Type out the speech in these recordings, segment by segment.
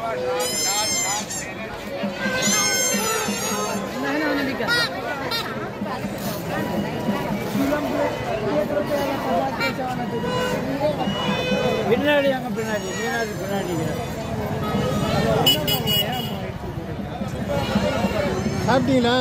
பின்னாடி அங்கே பின்னாடி பின்னாடி பின்னாடி சாப்பிட்டீங்களா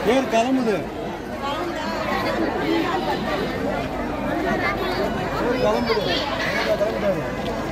தேர் கிளம்புது தேர் கிளம்புது கிளம்புது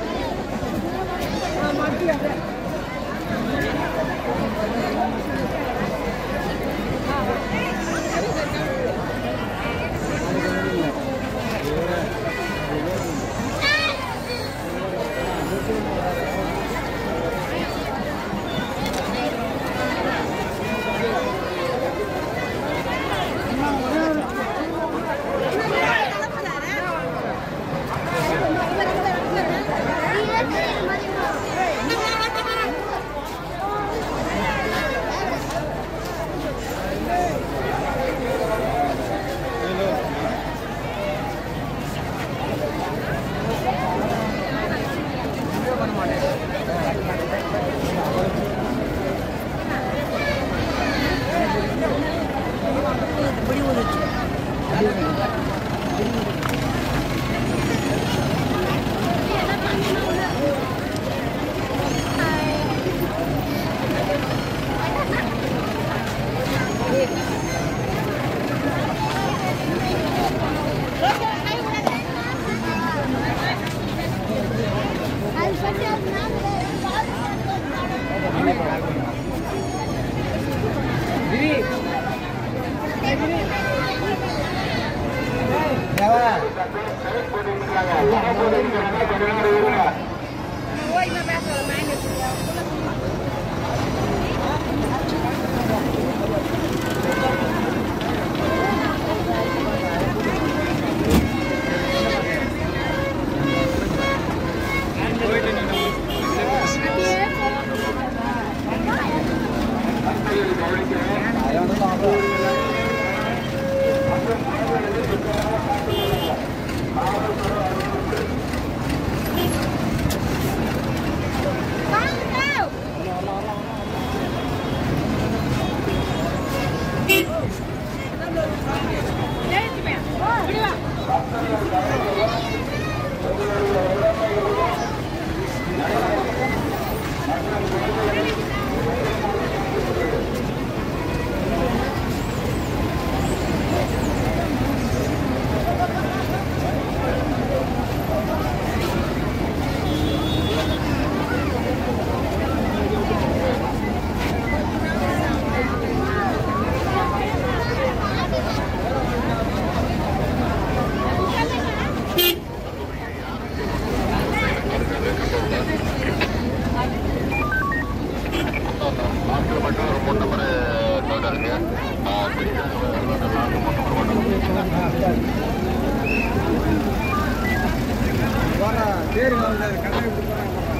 தேர் கிளம்புது கடை விட்டு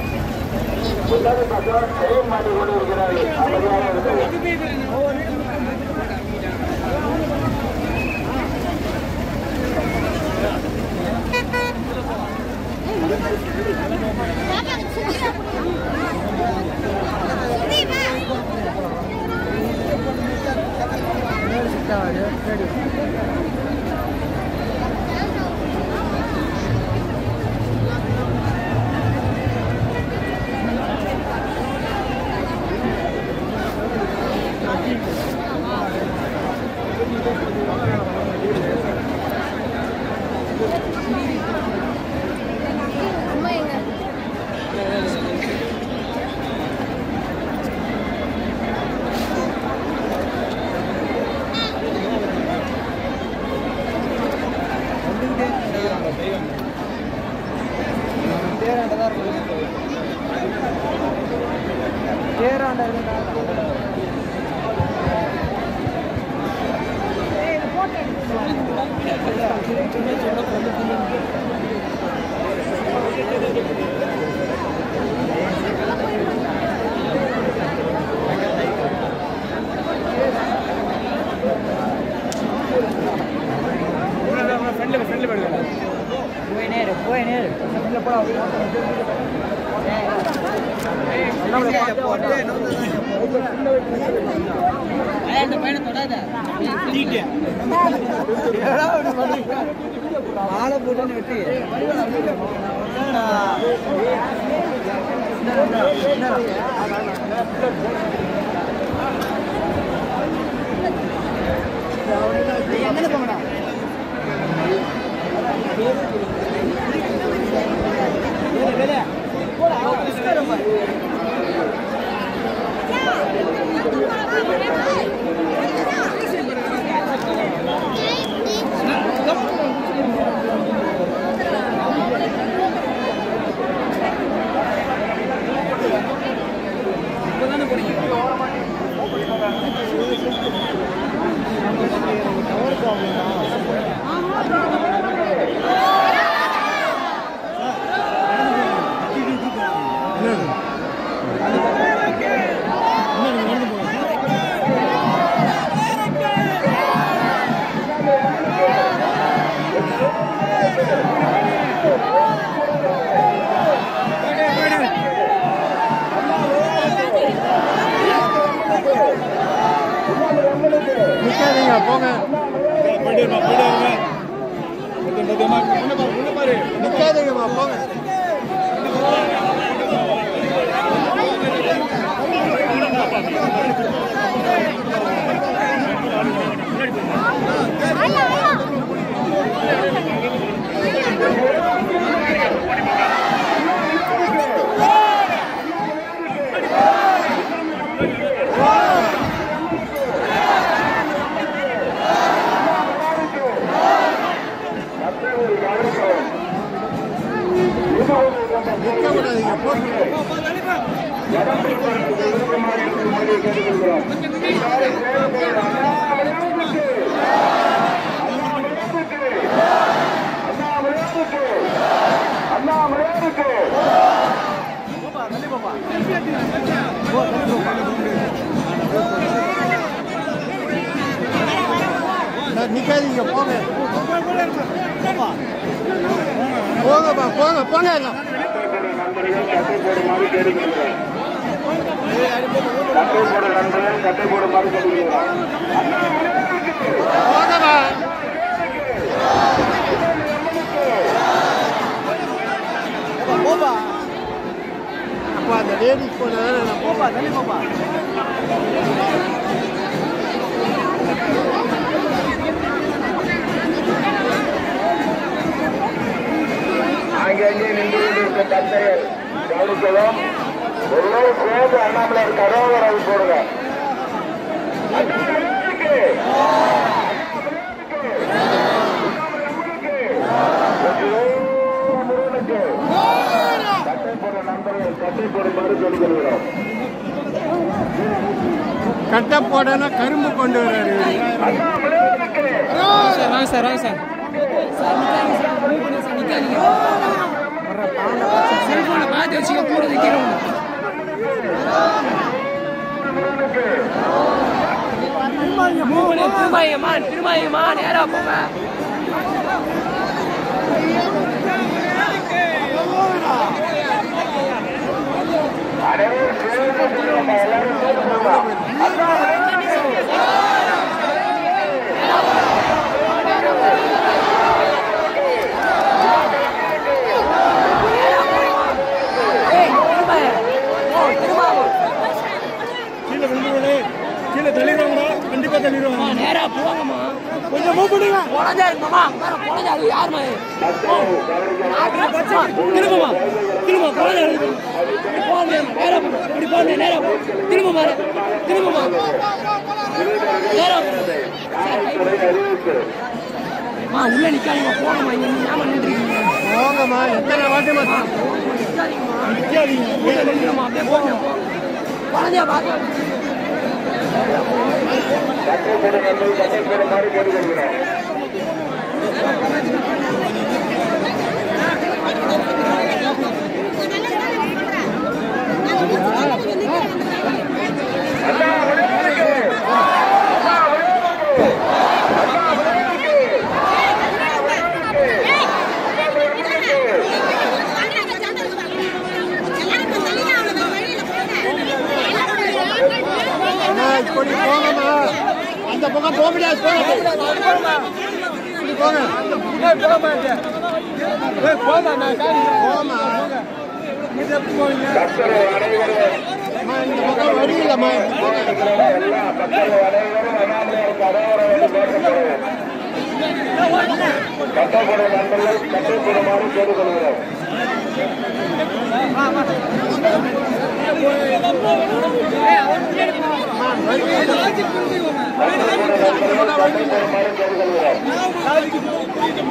அம்மா எங்க தேராண்ட தான் இருக்கும் தேராண்ட இருந்தா ஃப்ரெண்டில் ஃப்ரெண்டில் போயிடுங்க போய் நேரு போய் நேரு ஃப்ரெண்டில் போடா மாலை போட்டு வெட்டி போங்க நிக்காதீங்கம்மா போங்க நிக்க விடாதீங்க போங்க சார் நிக்காதீங்க போங்க போங்கப்பா போங்க போங்க எல்லாம் போங்கப்பா அப்பா அந்த லேடிஸ் போனதால நான் போப்பா தள்ளி போப்பா அங்கங்கே நின்று கொண்டிருக்கும் தந்தையர் கவனிக்கவும் ஒரு சேர்ந்து அண்ணாமலையார் கரோகராவை போடுங்க அண்ணாமலையாருக்கு! முருகனுக்கு! சட்டை போடுற நண்பர்கள் சட்டை போடுமாறு சொல்லிக்கொள்கிறோம் கட்ட போடனா கரும்பு கொண்டு வராரு இவரு. அண்ணாமலையாருக்கு! வாங்க சார் வாங்க சார் செல்போனை மாற்றி வச்சுக்க கூட நிற்கிறோம் திருமாயம்மா திருமாயம்மா நேரா போங்க அனைவரும் சேர்ந்து சொல்லுங்க எல்லாரும் சேர்ந்து சொல்லுங்க கீழே விழுந்து கீழே தள்ளிடுவாங்கடா கண்டிப்பா தள்ளிடுவாங்க நேரா போங்கம்மா கொஞ்சம் மூவ் பண்ணுங்க குழந்தை இருக்குமா குழந்தை அது யாருமா திரும்பமா திரும்ப குழந்தை இருக்கு இப்படி போங்க நேரா போ இப்படி போங்க நேரா போ திரும்ப மாறு திரும்பமா நேரா போ சார் கை அறிவிப்பு மா உள்ள நிக்காதீங்க போங்கம்மா இங்க நீங்க ஏமா நின்றுருக்கீங்க போங்கம்மா எத்தனை வாட்டிமா நிக்காதீங்க உள்ள நின்றுமா அப்படியே போங்க குழந்தைய பார்க்க சட்டை போடுற நண்பர்கள் சட்டை போடுமாறு கேட்டுக்கொள்கிறோம் அம்மா இப்படி போங்கம்மா அந்த பக்கம் போக முடியாது போங்க இப்படி போங்க போமா பக்தர்கள் அனைவரும் அம்மா இந்த பக்கம் வழி இல்லைம்மா இப்படி போங்க எல்லா பக்தர்கள் அனைவரும் அண்ணாமலையாருக்கு அரோகரம் என்று பேசப்படுவோம் கட்டப்பட நண்பர்கள் கட்டப்படுமாறு கேட்டுக்கொள்கிறோம் கட்டப்படுமாறு கேட்டுக்கொள்கிறோம்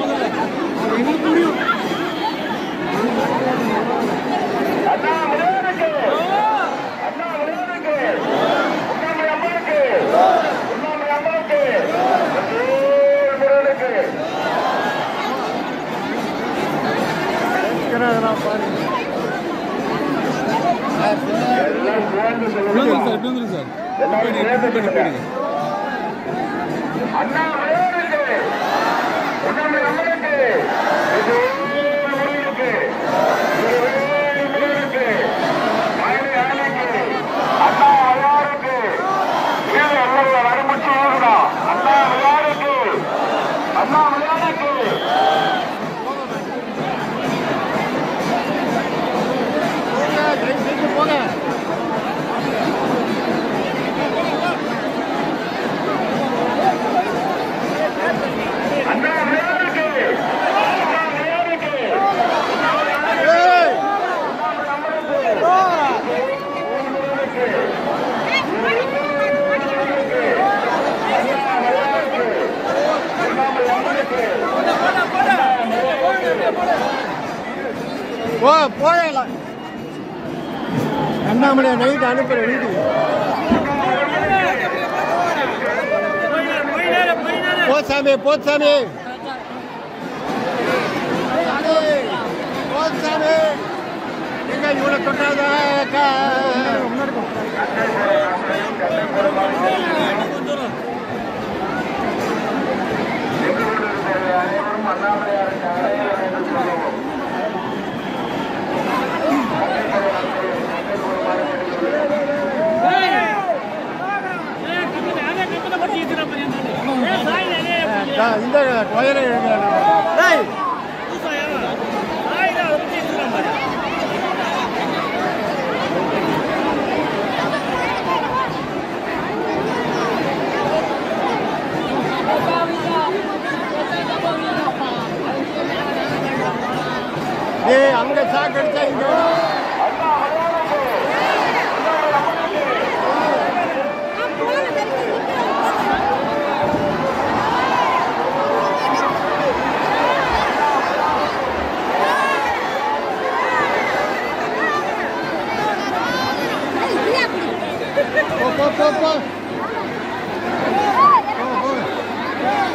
அண்ணாமலையாருக்கு அண்ணாமலையாருக்கு உண்ணாமை அம்மனுக்கு உண்ணாமை அம்மனுக்கு வெற்றிவேல் முருகனுக்கு இருக்கிறதெல்லாம் பாருங்க எல்லாம் சேர்ந்து சொல்லுங்க எல்லாரும் சேர்ந்து சொல்லுங்க அண்ணாமலையாருக்கு உண்ணாமை அம்மனுக்கு வெற்றிவேல் முருகனுக்கு வெற்றிவேல் முருகனுக்கு மயிலை ஆணைக்கு அண்ணா அல்லாருக்கு கீழே எல்லாம் வரமுச்சு ஊதுடா அண்ணா அல்லாரு போ போயலாம் அண்ணாமலை நைட் அனுப்புற வீட்டுக்கு போ சாமி போ சாமி போ சாமி எங்க இவ்வளவு தொட்டாத இந்த டொயரை டேய் ஏய் அங்க சாக்கு அடிச்சா இங்க வரும். போ போ போ போ போ, போ.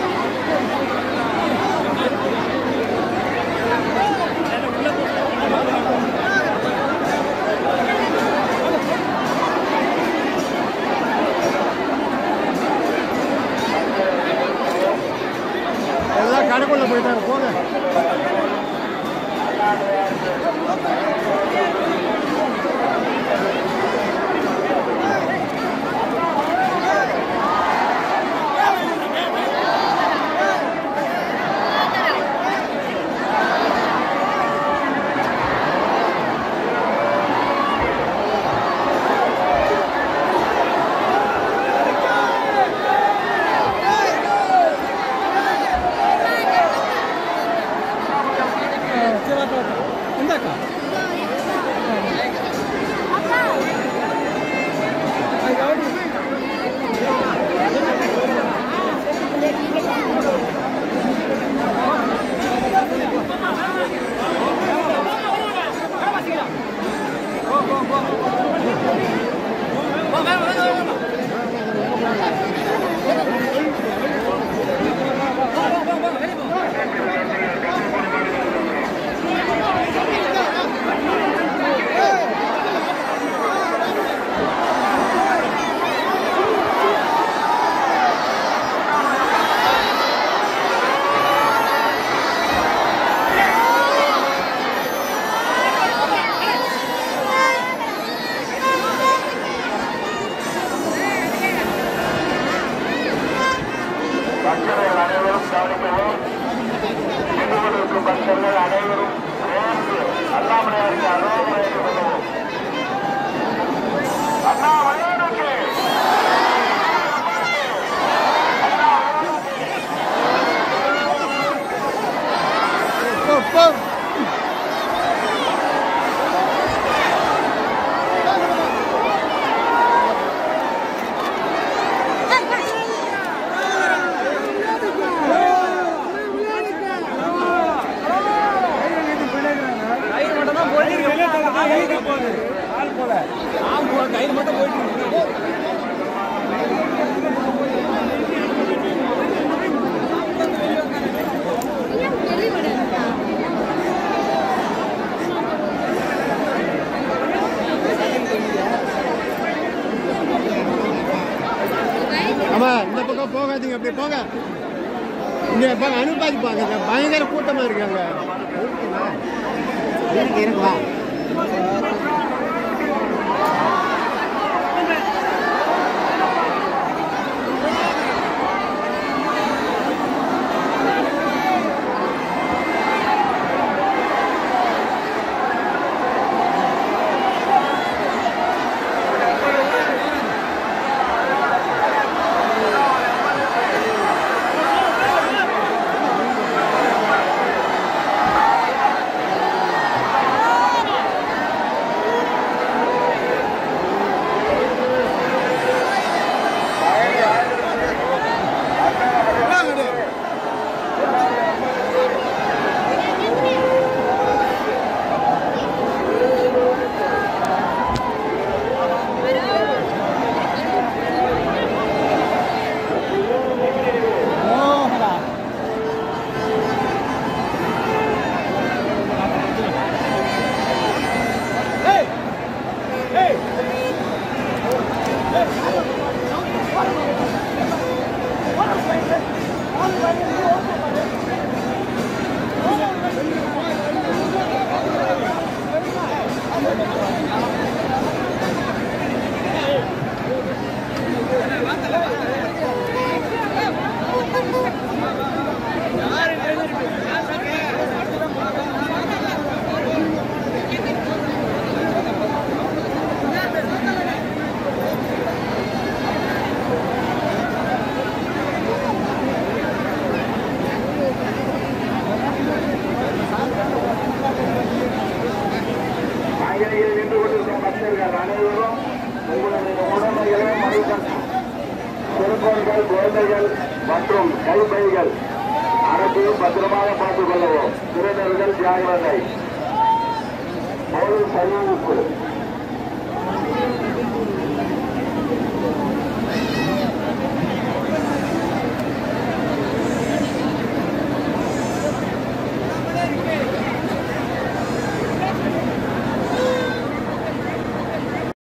எல்லாம் கடைக்குள்ள போயிட்டாங்க போங்க பக்தர்கள் அனைவரும் கவனிக்கவும் இருக்கும் பக்தர்கள் அனைவரும் சேர்ந்து அண்ணாமலையாருக்கு அரோகரை சொல்லவும் அண்ணாமலையாருக்கு போ போ ஆமா இந்த பக்கம் போகாதீங்க அப்படி போங்க இங்க பாங்க அனுப்பாதி பாங்க பயங்கர கூட்டமா இருக்காங்க இருக்கு இருக்கு வா அண்ணா செல்வம் உங்களுடைய உடமைகளை மனிதன் செல்போன்கள் குழந்தைகள் மற்றும் கைப்பைகள் அனைத்தையும் பத்திரமாக பார்த்துக் கொள்ளவும் திருடர்கள் ஜாகிரதை போலீஸ் அறிவிப்பு